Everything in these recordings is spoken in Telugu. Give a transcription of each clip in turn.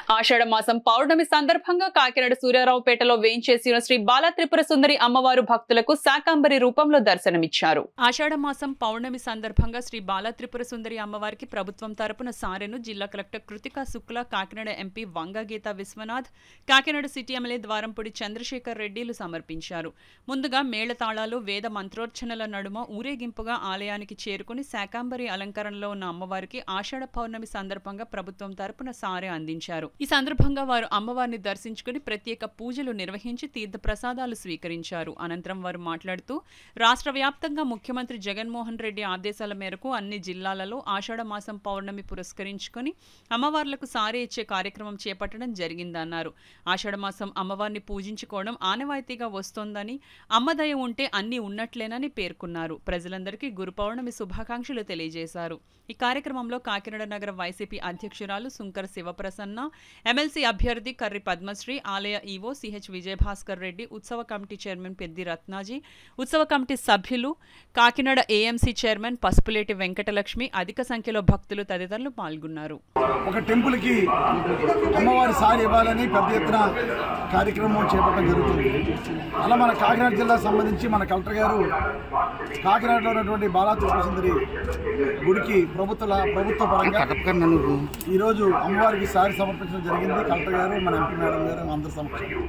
ఆషాఢ మాసం పౌర్ణమి సందర్భంగా కాకినాడ సూర్యారావుపేటలో వేంచేసిన శ్రీ బాల త్రిపుర సుందరి అమ్మవారు భక్తులకు శాకాంబరి రూపంలో దర్శనమిచ్చారు ఆషాఢ మాసం పౌర్ణమి సందర్భంగా శ్రీ బాల త్రిపుర సుందరి అమ్మవారికి ప్రభుత్వం తరపున సారెను జిల్లా collector Kritika Shukla Kakinada MP Vanga Geetha Viswanath Kakinada city MLA Dwarampudi Chandrasekhar రెడ్డిలు సమర్పించారు ముందుగా మేళతాళాలు వేద మంత్రోర్చనల నడుమ ఊరేగింపుగా ఆలయానికి చేరుకుని శాకాంబరి అలంకరణలో ఉన్న అమ్మవారికి ఆషాఢ పౌర్ణమి సందర్భంగా ప్రభుత్వం తరపున సారె అందించారు ఈ సందర్భంగా వారు అమ్మవారిని దర్శించుకుని ప్రత్యేక పూజలు నిర్వహించి తీర్థ ప్రసాదాలు స్వీకరించారు అనంతరం వారు మాట్లాడుతూ రాష్ట్ర వ్యాప్తంగా ముఖ్యమంత్రి జగన్మోహన్ రెడ్డి ఆదేశాల మేరకు అన్ని జిల్లాలలో ఆషాఢ మాసం పౌర్ణమి పురస్కరించుకొని అమ్మవార్లకు సారే ఇచ్చే కార్యక్రమం చేపట్టడం జరిగిందన్నారు ఆషాఢ మాసం అమ్మవారిని పూజించుకోవడం ఆనవాయితీగా వస్తోందని అమ్మదయ ఉంటే అన్నీ ఉన్నట్లేనని పేర్కొన్నారు ప్రజలందరికీ గురు పౌర్ణమి శుభాకాంక్షలు తెలియజేశారు ఈ కార్యక్రమంలో కాకినాడ నగర వైసీపీ అధ్యక్షురాలు సుంకర శివప్రసన్న ఎమ్మెల్సీ అభ్యర్థి కర్రి పద్మశ్రీ ఆలయ ఈవో సిహెచ్ విజయభాస్కర్ రెడ్డి ఉత్సవ కమిటీ చైర్మన్ పెద్ది రత్నాజీ ఉత్సవ కమిటీ సభ్యులు కాకినాడ ఏఎంసీ చైర్మన్ పసుపులేటి వెంకటలక్ష్మి అధిక సంఖ్యలో భక్తులు తదితరులు పాల్గొన్నారు ఒక టెంపుల్కి అమ్మవారి సారి ఇవ్వాలని పెద్ద ఎత్తున కార్యక్రమం చేపట్టడం జరుగుతుంది అలా మన కాకినాడ జిల్లా సంబంధించి మన కలెక్టర్ గారు కాకినాడలో ఉన్నటువంటి బాలా త్రిపురసుందరి గుడికి ప్రభుత్వ ప్రభుత్వ పరంగా ఈరోజు అమ్మవారికి సారి సమర్పించడం జరిగింది కలెక్టర్ గారు మన ఎంపీ మేడం గారు అందరి సమక్షంలో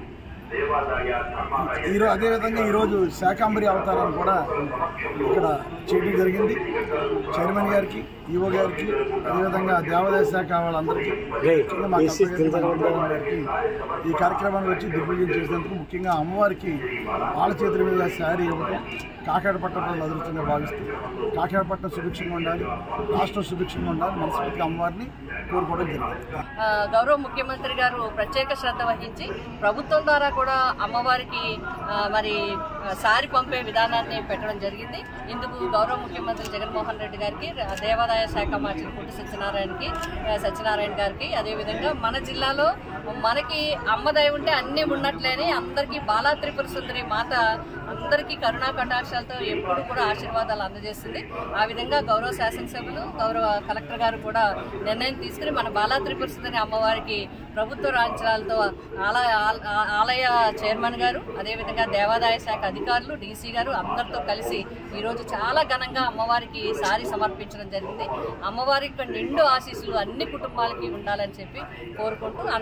ఈరోజు అదేవిధంగా ఈరోజు శాకాంబరి అవతారాన్ని కూడా ఇక్కడ చేయడం జరిగింది చైర్మన్ గారికి ఈవో గారికి అదేవిధంగా దేవాదాయ శాఖ వాళ్ళందరికీ ముఖ్యంగా మా కలెక్టర్ గారికి, మా ఎంపీ గారికి ఈ కార్యక్రమాన్ని వచ్చి దిగ్విజయం చేసినందుకు ముఖ్యంగా అమ్మవారికి వాళ్ళ చేతుల మీద శారీ ఇవ్వడం కాకినాడపట్నం అదృష్టంగా భావిస్తూ కాకినాడపట్నం సుభిక్షంగా ఉండాలి రాష్ట్రం సుభిక్షంగా ఉండాలి మనస్ఫూర్తిగా అమ్మవారిని కోరుకోవడం జరిగింది ఆ, గౌరవ ముఖ్యమంత్రి గారు ప్రత్యేక శ్రద్ధ వహించి ప్రభుత్వం ద్వారా కూడా అమ్మవారికి ఆ, మరి ఆ, సారి పంపే విధానాన్ని పెట్టడం జరిగింది ఇందుకు గౌరవ ముఖ్యమంత్రి జగన్మోహన్ రెడ్డి గారికి ర- దేవాదాయ శాఖ మంత్రి పుట్టి సత్యనారాయణకి ఆ, సత్యనారాయణ గారికి అదేవిధంగా మన జిల్లాలో మనకి అమ్మదయ ఉంటే అన్నీ ఉన్నట్లేని అందరికీ బాలా త్రిపుర సుందరి మాత అందరికీ కరుణా కటాక్షాలతో ఎప్పుడు కూడా ఆశీర్వాదాలు అందజేస్తుంది ఆ విధంగా గౌరవ శాసనసభ్యులు గౌరవ కలెక్టర్ గారు కూడా నిర్ణయం తీసుకుని మన బాలా త్రిపుర సుందరి అమ్మవారికి ప్రభుత్వ రాంచనాలతో ఆలయ ఆల- ఆలయ చైర్మన్ గారు అదేవిధంగా దేవాదాయ శాఖ అధికారులు డీసీ గారు అందరితో కలిసి ఈరోజు చాలా ఘనంగా అమ్మవారికి సారి సమర్పించడం జరిగింది అమ్మవారి యొక్క నిండు ఆశీస్సులు అన్ని కుటుంబాలకి ఉండాలని చెప్పి కోరుకుంటూ